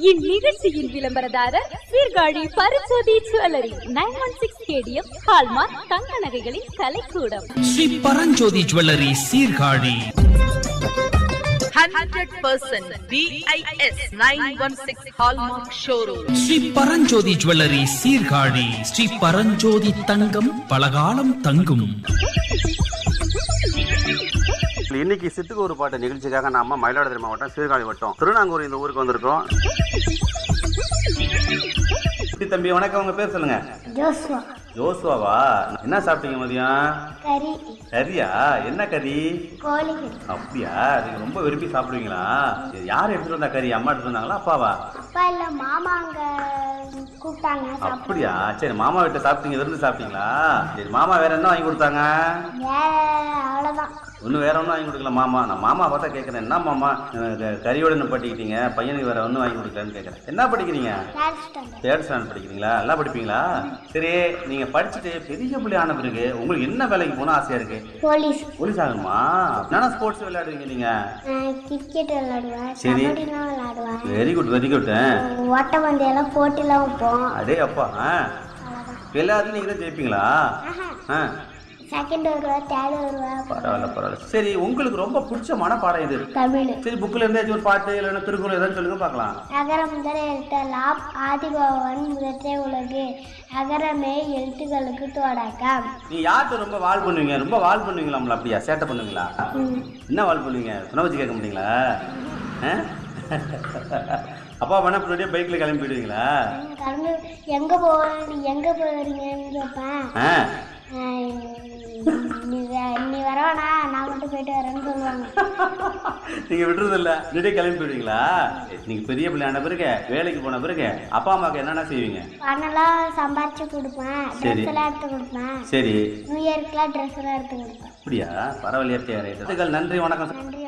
இந்நிகழ்ச்சியின் விளம்பரதாரர் சீர்காழி பரிசோதி jewellery nine one six KDM hallmark தங்க நகைகளின் கலைக்கூடம் Sri Paranjothi jewellery Sirkazhi hundred percent BIS nine one six hallmark showroom Sri Paranjothi jewellery Sirkazhi Sri Paranjothi தங்கம் பலகாலம் தங்கும் இன்னைக்கு சிட்டுக்கு ஒரு பாட்டு நிகழ்ச்சிக்காக நாம மயிலாடுதுறை மாவட்டம் சீர்காழி வட்டம் திருநாங்கூர் இந்த ஊருக்கு வந்திருக்கோம் குட்டி தம்பி வணக்கம் உங்க பேர் சொல்லுங்க ஜோஸ்வா ஜோசுவாவா என்ன சாப்பிட்டீங்க மதியம் கறி கறியா என்ன கறி கோழி கறி அப்படியா நீங்க ரொம்ப விரும்பி சாப்பிடுவீங்களா சரி, யார் எடுத்துட்டு வந்தா கறி அம்மா எடுத்துட்டு வந்தாங்களா அப்பாவா அப்பா இல்ல மாமா அங்க கூப்பிட்டாங்க சாப்பிட அப்படியா சரி மாமா வீட்டை சாப்பிட்டீங்க விருந்து சாப்பிட்டீங்களா சரி மாமா வேற என்ன வாங்கி கொடுத்தாங்க வேற அவ்வளவுதான் ஒன்றும் வேற ஒன்றும் வாங்கி கொடுக்கல மாமா நான் மாமா பார்த்தா கேட்குறேன் என்ன மாமா அஹ் க- கறியோட என்ன படிக்கிட்டீங்க பையனுக்கு வேற ஒன்றும் வாங்கி கொடுக்கலன்னு கேட்குறேன் என்ன படிக்கிறீங்க தேர்ட் ஸ்டாண்டர்ட் தேர்ட் ஸ்டாண்டர்ட் படிக்கிறீங்களா நல்லா படிப்பீங்களா சரி நீங்கள் படிச்சுட்டு பெரிய பிள்ளை ஆன பிறகு உங்களுக்கு என்ன வேலைக்கு போகணும் ஆசையாக இருக்கு போலீஸ் போலீஸ் ஆகணுமா என்னென்ன ஸ்போர்ட்ஸ் விளையாடுவீங்க நீங்கள் கிரிக்கெட் விளையாடுவேன் சரி. கபடிலாம் விளையாடுவேன் வெரி குட் வெரி குட் ஓட்டப்பந்தயம்லாம் போட்டிலாம் வைப்போம் அடே அப்பா ஆ எல்லாத்துலையும் நீங்கள் தான் ஜெயிப்பீங்களா ஆ செகண்ட் வருவேன் தேர்ட் வருவேன் பரவாயில்ல பரவாயில்ல சரி உங்களுக்கு ரொம்ப பிடிச்ச மனப்பாடம் இது தமிழ் சரி புக்கில் இருந்தாச்சும் ஒரு பாட்டு இல்லைன்னா திருக்குறள் ஏதாவது சொல்லுங்க பார்க்கலாம் அகர முதல எழுத்தலாம் ஆதிபவன் முதற்றே உலகு அகரமே எழுத்துக்களுக்கு தொடக்கம் நீ யார்கிட்ட ரொம்ப வால் பண்ணுவீங்க ரொம்ப வால் பண்ணுவீங்களாம்ல அப்படியா சேட்டை பண்ணுவீங்களா ம். என்ன வால் பண்ணுவீங்க சொன்ன வச்சு கேட்க மாட்டீங்களா ஆ? அப்பா வேணா பின்னாடியே பைக்கில் கிளம்பி போயிடுவீங்களா கிளம்பி எங்க போறீங்க எங்க போறீங்கன்னு கேட்பேன் ஆ ஆஹ் நீ வே- நீ வரவேணா நான் மட்டும் போயிட்டு வரேன்னு சொல்லுவாங்க நீங்கள் விடுறதில்ல முன்னாடியே கிளம்பி போயிடுவீங்களா நீங்கள் பெரிய பிள்ளையான பிறகு வேலைக்கு போன பிறகு அப்பா அம்மாவுக்கு என்னென்ன செய்வீங்க பணம்லாம் சம்பாரிச்சு கொடுப்பேன் சரி. ட்ரெஸ் எல்லாம் எடுத்து கொடுப்பேன் சரி நியூ இயர்க்குலாம் ட்ரெஸ் எல்லாம் எடுத்து கொடுப்பேன் அப்படியா பரவாயில்லையா ரைட்டுகள் நன்றி வணக்கம் நன்றி